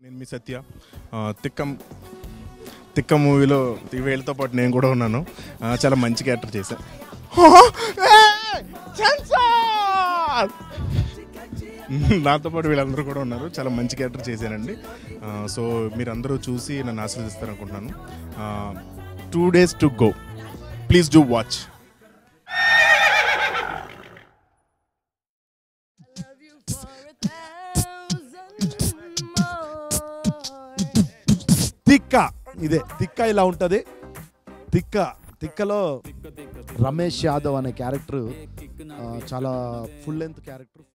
నేను మీ సత్య ఆ, తిక్క తిక్క మూవీలో వీళ్ళతో పాటు నేను కూడా ఉన్నాను ఆ, చాలా మంచి క్యారెక్టర్ చేశాను నాతో పాటు వీళ్ళందరూ కూడా ఉన్నారు చాలా మంచి క్యారెక్టర్ చేశానండి ఆ, సో మీరందరూ చూసి నన్ను ఆశీర్వదిస్తారు అనుకుంటున్నాను two days to go please do watch love you for a thousand more. తిక్క ఇదే తిక్క ఇలా ఉంటుంది తిక్క తిక్కలో రమేష్ యాదవ్ అనే క్యారెక్టర్ చాలా ఫుల్ లెంత్ క్యారెక్టర్